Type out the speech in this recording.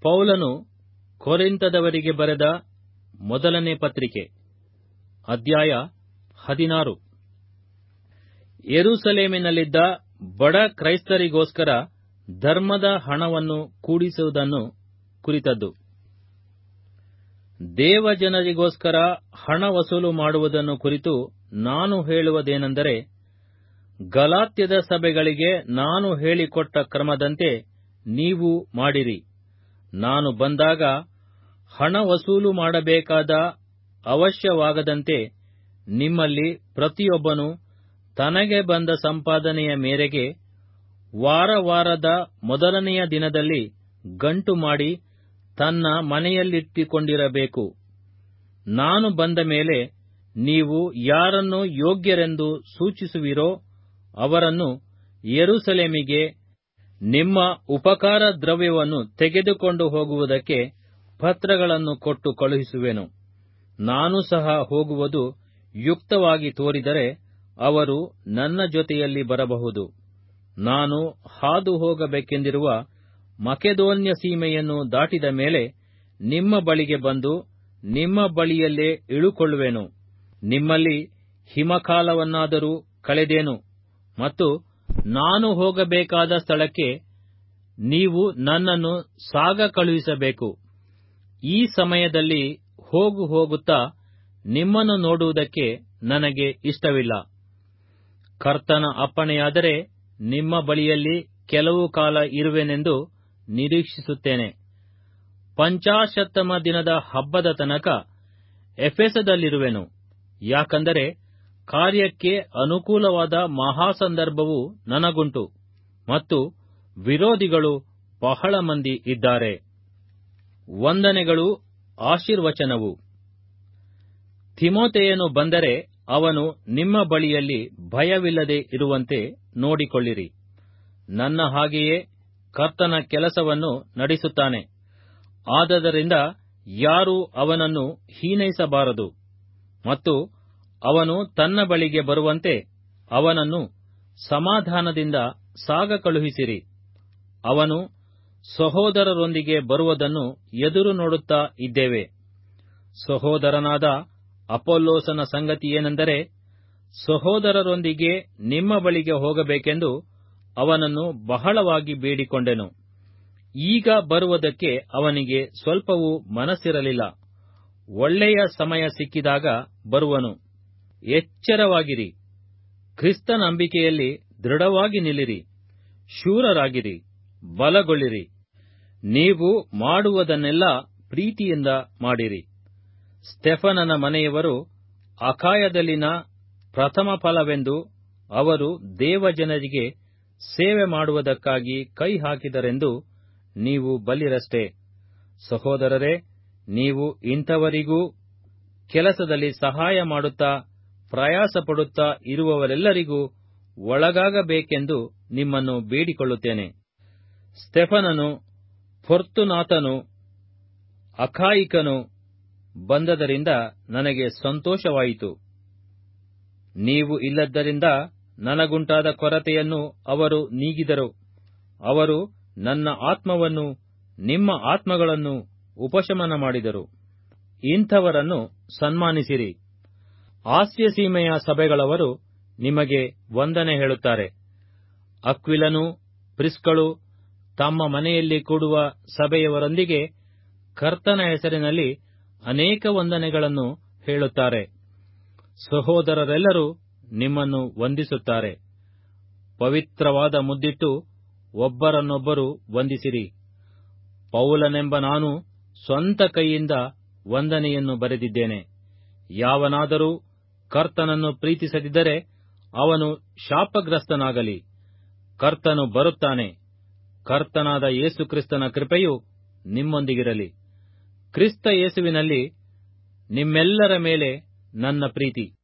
ಪೌಲನು ಕೊರಿಂತದವರಿಗೆ ಬರೆದ ಮೊದಲನೇ ಪತ್ರಿಕೆ ಅಧ್ಯಾಯ ಹದಿನಾರು ಯೆರೂಸಲೇಮಿನಲ್ಲಿದ್ದ ಬಡ ಕ್ರೈಸ್ತರಿಗೋಸ್ಕರ ಧರ್ಮದ ಹಣವನ್ನು ಕೂಡಿಸುವುದನ್ನು ಕುರಿತದ್ದು ದೇವಜನರಿಗೋಸ್ಕರ ಹಣ ವಸೂಲು ಮಾಡುವುದನ್ನು ಕುರಿತು ನಾನು ಹೇಳುವುದೇನೆಂದರೆ ಗಲಾತ್ಯದ ಸಭೆಗಳಿಗೆ ನಾನು ಹೇಳಿಕೊಟ್ಟ ಕ್ರಮದಂತೆ ನೀವು ಮಾಡಿರಿ ನಾನು ಬಂದಾಗ ಹಣ ವಸೂಲು ಮಾಡಬೇಕಾದ ಅವಶ್ಯವಾಗದಂತೆ ನಿಮ್ಮಲ್ಲಿ ಪ್ರತಿಯೊಬ್ಬನು ತನಗೆ ಬಂದ ಸಂಪಾದನೆಯ ಮೇರೆಗೆ ವಾರ ವಾರದ ಮೊದಲನೆಯ ದಿನದಲ್ಲಿ ಗಂಟು ಮಾಡಿ ತನ್ನ ಮನೆಯಲ್ಲಿಟ್ಟುಕೊಂಡಿರಬೇಕು ನಾನು ಬಂದ ಮೇಲೆ ನೀವು ಯಾರನ್ನು ಯೋಗ್ಯರೆಂದು ಸೂಚಿಸುವಿರೋ ಅವರನ್ನು ಯೆರೂಸಲೇಮಿಗೆ ನಿಮ್ಮ ಉಪಕಾರ ದ್ರವ್ಯವನ್ನು ತೆಗೆದುಕೊಂಡು ಹೋಗುವುದಕ್ಕೆ ಪತ್ರಗಳನ್ನು ಕೊಟ್ಟು ಕಳುಹಿಸುವೆನು ನಾನು ಸಹ ಹೋಗುವುದು ಯುಕ್ತವಾಗಿ ತೋರಿದರೆ ಅವರು ನನ್ನ ಜೊತೆಯಲ್ಲಿ ಬರಬಹುದು ನಾನು ಹಾದು ಹೋಗಬೇಕೆಂದಿರುವ ಮಕೆದೋನ್ಯ ಸೀಮೆಯನ್ನು ದಾಟಿದ ಮೇಲೆ ನಿಮ್ಮ ಬಳಿಗೆ ಬಂದು ನಿಮ್ಮ ಬಳಿಯಲ್ಲೇ ಇಳುಕೊಳ್ಳುವೆನು ನಿಮ್ಮಲ್ಲಿ ಹಿಮಕಾಲವನ್ನಾದರೂ ಕಳೆದೇನು ಮತ್ತು ನಾನು ಹೋಗಬೇಕಾದ ಸ್ಥಳಕ್ಕೆ ನೀವು ನನ್ನನ್ನು ಸಾಗ ಕಳುಹಿಸಬೇಕು ಈ ಸಮಯದಲ್ಲಿ ಹೋಗು ಹೋಗುತ್ತಾ ನಿಮ್ಮನ್ನು ನೋಡುವುದಕ್ಕೆ ನನಗೆ ಇಷ್ಟವಿಲ್ಲ ಕರ್ತನ ಅಪ್ಪಣೆಯಾದರೆ ನಿಮ್ಮ ಬಳಿಯಲ್ಲಿ ಕೆಲವು ಕಾಲ ಇರುವೆನೆಂದು ನಿರೀಕ್ಷಿಸುತ್ತೇನೆ ಪಂಚಾಶತ್ತಮ ದಿನದ ಹಬ್ಬದ ತನಕ ಎಫೆಸದಲ್ಲಿರುವೆನು ಯಾಕಂದರೆ ಕಾರ್ಯಕ್ಕೆ ಅನುಕೂಲವಾದ ಮಹಾಸಂದರ್ಭವು ನನಗುಂಟು ಮತ್ತು ವಿರೋಧಿಗಳು ಬಹಳ ಮಂದಿ ಇದ್ದಾರೆ ವಂದನೆಗಳು ಆಶೀರ್ವಚನವು ತಿಮೋತೆಯನು ಬಂದರೆ ಅವನು ನಿಮ್ಮ ಬಳಿಯಲ್ಲಿ ಭಯವಿಲ್ಲದೆ ಇರುವಂತೆ ನೋಡಿಕೊಳ್ಳಿರಿ ನನ್ನ ಹಾಗೆಯೇ ಕರ್ತನ ಕೆಲಸವನ್ನು ನಡೆಸುತ್ತಾನೆ ಆದದರಿಂದ ಯಾರೂ ಅವನನ್ನು ಹೀನೈಸಬಾರದು ಮತ್ತು ಅವನು ತನ್ನ ಬಳಿಗೆ ಬರುವಂತೆ ಅವನನ್ನು ಸಮಾಧಾನದಿಂದ ಸಾಗ ಕಳುಹಿಸಿರಿ ಅವನು ಸಹೋದರರೊಂದಿಗೆ ಬರುವುದನ್ನು ಎದುರು ನೋಡುತ್ತಾ ಇದ್ದೇವೆ ಸಹೋದರನಾದ ಅಪೊಲ್ಲೋಸನ ಸಂಗತಿಯೇನೆಂದರೆ ಸಹೋದರರೊಂದಿಗೆ ನಿಮ್ಮ ಬಳಿಗೆ ಹೋಗಬೇಕೆಂದು ಅವನನ್ನು ಬಹಳವಾಗಿ ಬೇಡಿಕೊಂಡೆನು ಈಗ ಬರುವುದಕ್ಕೆ ಅವನಿಗೆ ಸ್ವಲ್ಪವೂ ಮನಸ್ಸಿರಲಿಲ್ಲ ಒಳ್ಳೆಯ ಸಮಯ ಸಿಕ್ಕಿದಾಗ ಬರುವನು ಎಚ್ಚರವಾಗಿರಿ ಕ್ರಿಸ್ತ ನಂಬಿಕೆಯಲ್ಲಿ ದೃಢವಾಗಿ ನಿಲ್ಲಿರಿ ಶೂರರಾಗಿರಿ ಬಲಗೊಳ್ಳಿರಿ ನೀವು ಮಾಡುವುದನ್ನೆಲ್ಲ ಪ್ರೀತಿಯಿಂದ ಮಾಡಿರಿ ಸ್ಟೆಫನನ ಮನೆಯವರು ಅಕಾಯದಲ್ಲಿನ ಪ್ರಥಮ ಫಲವೆಂದು ಅವರು ದೇವಜನರಿಗೆ ಸೇವೆ ಮಾಡುವುದಕ್ಕಾಗಿ ಕೈ ಹಾಕಿದರೆಂದು ನೀವು ಬಲ್ಲಿರಷ್ಟೇ ಸಹೋದರರೇ ನೀವು ಇಂಥವರಿಗೂ ಕೆಲಸದಲ್ಲಿ ಸಹಾಯ ಮಾಡುತ್ತಾ ಪ್ರಯಾಸ ಪಡುತ್ತಾ ಇರುವವರೆಲ್ಲರಿಗೂ ಒಳಗಾಗಬೇಕೆಂದು ನಿಮ್ಮನ್ನು ಬೇಡಿಕೊಳ್ಳುತ್ತೇನೆ ಸ್ಟೆಫನನು ಫೊರ್ತುನಾತನು ಅಖಾಯಿಕನು ಬಂದದರಿಂದ ನನಗೆ ಸಂತೋಷವಾಯಿತು ನೀವು ಇಲ್ಲದ್ದರಿಂದ ನನಗುಂಟಾದ ಕೊರತೆಯನ್ನು ಅವರು ನೀಗಿದರು ಅವರು ನನ್ನ ಆತ್ಮವನ್ನು ನಿಮ್ಮ ಆತ್ಮಗಳನ್ನು ಉಪಶಮನ ಮಾಡಿದರು ಇಂಥವರನ್ನು ಸನ್ಮಾನಿಸಿರಿ ಆಸ್ಯ ಸೀಮೆಯ ಸಭೆಗಳವರು ನಿಮಗೆ ವಂದನೆ ಹೇಳುತ್ತಾರೆ ಅಕ್ವಿಲನು ಪ್ರಿಸ್ಕಳು ತಮ್ಮ ಮನೆಯಲ್ಲಿ ಕೂಡುವ ಸಭೆಯವರೊಂದಿಗೆ ಕರ್ತನ ಹೆಸರಿನಲ್ಲಿ ಅನೇಕ ವಂದನೆಗಳನ್ನು ಹೇಳುತ್ತಾರೆ ಸಹೋದರರೆಲ್ಲರೂ ನಿಮ್ಮನ್ನು ವಂದಿಸುತ್ತಾರೆ ಪವಿತ್ರವಾದ ಮುದ್ದಿಟ್ಟು ಒಬ್ಬರನ್ನೊಬ್ಬರು ವಂದಿಸಿರಿ ಪೌಲನೆಂಬ ನಾನು ಸ್ವಂತ ಕೈಯಿಂದ ವಂದನೆಯನ್ನು ಬರೆದಿದ್ದೇನೆ ಯಾವನಾದರೂ ಕರ್ತನನ್ನು ಪ್ರೀತಿಸದಿದ್ದರೆ ಅವನು ಶಾಪಗ್ರಸ್ತನಾಗಲಿ ಕರ್ತನು ಬರುತ್ತಾನೆ ಕರ್ತನಾದ ಯೇಸುಕ್ರಿಸ್ತನ ಕೃಪೆಯು ನಿಮ್ಮೊಂದಿಗಿರಲಿ ಕ್ರಿಸ್ತ ಯೇಸುವಿನಲ್ಲಿ ನಿಮ್ಮೆಲ್ಲರ ಮೇಲೆ ನನ್ನ ಪ್ರೀತಿ